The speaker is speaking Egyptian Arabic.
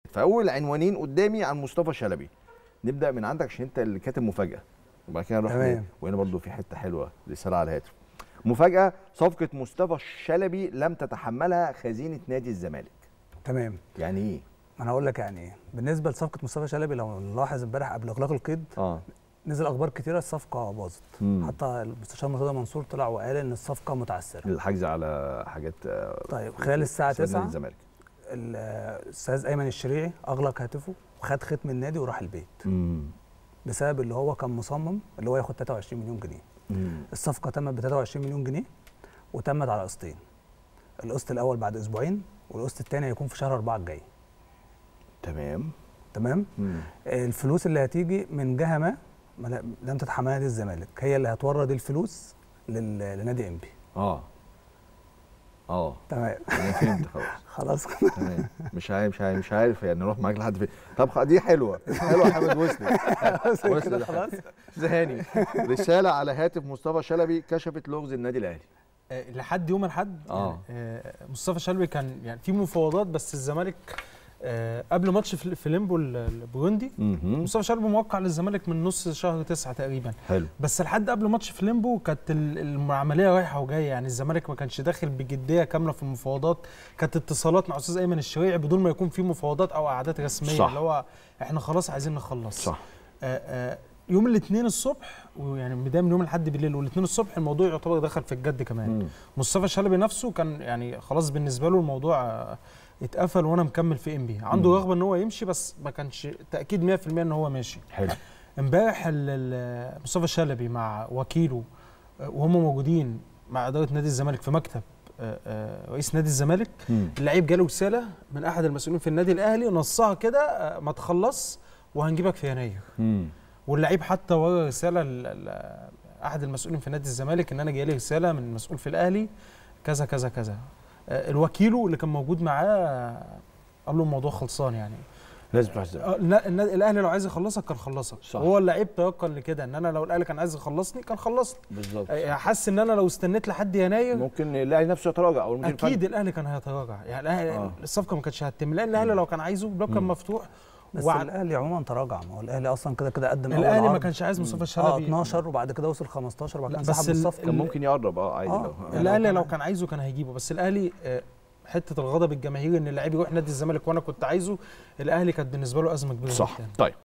فاول عنوانين قدامي عن مصطفى شلبي نبدا من عندك عشان انت اللي كاتب مفاجاه وبعد كده نروح تمام. وهنا برضو في حته حلوه رساله على الهاتف مفاجاه صفقه مصطفى شلبي لم تتحملها خزينه نادي الزمالك تمام يعني ايه ما انا هقول لك يعني ايه بالنسبه لصفقه مصطفى شلبي لو نلاحظ امبارح قبل اغلاق القيد اه نزل اخبار كتيره الصفقه باظت مم. حتى المستشار مرتضى منصور طلع وقال ان الصفقه متعثره الحجز على حاجات آه، طيب خلال الساعه استاد نادي 9 الزمالك ال- الاستاذ ايمن الشريعي اغلق هاتفه وخد ختم النادي وراح البيت امم بسبب اللي هو كان مصمم اللي هو ياخد 23 مليون جنيه امم الصفقه تمت ب 23 مليون جنيه وتمت على قسطين القسط الاول بعد اسبوعين والقسط الثاني هيكون في شهر 4 الجاي تمام تمام مم. الفلوس اللي هتيجي من جهه ما ما لا- لم تتحملها نادي الزمالك هي اللي هتورد الفلوس لل- لنادي انبي اه اه تمام انا فهمت خلاص خلاص تمام مش عارف مش عارف مش عارف يعني نروح معاك لحد فين طب خ- دي حلوه حلوه يا حمد وصلت كده وصلت خلاص زهاني رساله على هاتف مصطفى شلبي كشفت لغز النادي الاهلي آه، لحد يوم الاحد آه. يعني آه، مصطفى شلبي كان يعني في مفاوضات بس الزمالك آه، قبل ماتش فل- فيليمبو ال- البوروندي امم مصطفى شلبي موقع للزمالك من نص شهر تسعة تقريبا حلو بس لحد قبل ماتش فيليمبو كانت ال- العمليه رايحه وجايه يعني الزمالك ما كانش داخل بجديه كامله في المفاوضات كانت اتصالات مع استاذ ايمن الشريعي بدون ما يكون في مفاوضات او قعدات رسميه صح. اللي هو احنا خلاص عايزين نخلص صح آه، آه، يوم الاثنين الصبح ويعني بدايه من يوم الاحد بالليل والاثنين الصبح الموضوع يعتبر دخل في الجد كمان مم. مصطفى شلبي نفسه كان يعني خلاص بالنسبه له الموضوع آه، اتقفل وانا مكمل في ام بي عنده مم. رغبه ان هو يمشي بس ما كانش تاكيد 100% ان هو ماشي حلو امبارح ال- ال- مصطفى شلبي مع وكيله آه، وهم موجودين مع اداره نادي الزمالك في مكتب آه، آه، رئيس نادي الزمالك مم. اللعيب جاله رساله من احد المسؤولين في النادي الاهلي نصها كده آه، ما تخلص وهنجيبك في يناير مم. واللعيب حتى ورى رساله ل- ل- احد المسؤولين في نادي الزمالك ان انا جاي لي رساله من مسؤول في الاهلي كذا كذا كذا آه، الوكيله اللي كان موجود معاه آه، قال له الموضوع خلصان يعني لازم تروح الزمالك آه، لا النا- الاهلي لو عايز يخلصك كان خلصك صح. هو اللعيب تيقن لكده ان انا لو الاهلي كان عايز يخلصني كان خلصني بالظبط آه، حاسس ان انا لو استنيت لحد يناير ممكن الاهلي نفسه يتراجع او المدير اكيد الفني. الاهلي كان هيتراجع يعني الأهلي آه. الصفقه ما كانتش هتتم لان الاهلي لو كان عايزه الباب كان مم. مفتوح بس وع- الاهلي عموما تراجع ما هو الاهلي اصلا كده كده قدم أول الاهلي ما عرض. كانش عايز مصطفى اه شلبي 12 وبعد كده وصل 15 وبعد لا، كده بس سحب ال- الصفقه كان ممكن يقرب اه عادي آه. لو لا، الاهلي كان لو عايز. كان عايزه كان هيجيبه بس الاهلي آه، حته الغضب الجماهيري ان اللاعب يروح نادي الزمالك وانا كنت عايزه الاهلي كانت بالنسبه له ازمه كبيره صح جدا طيب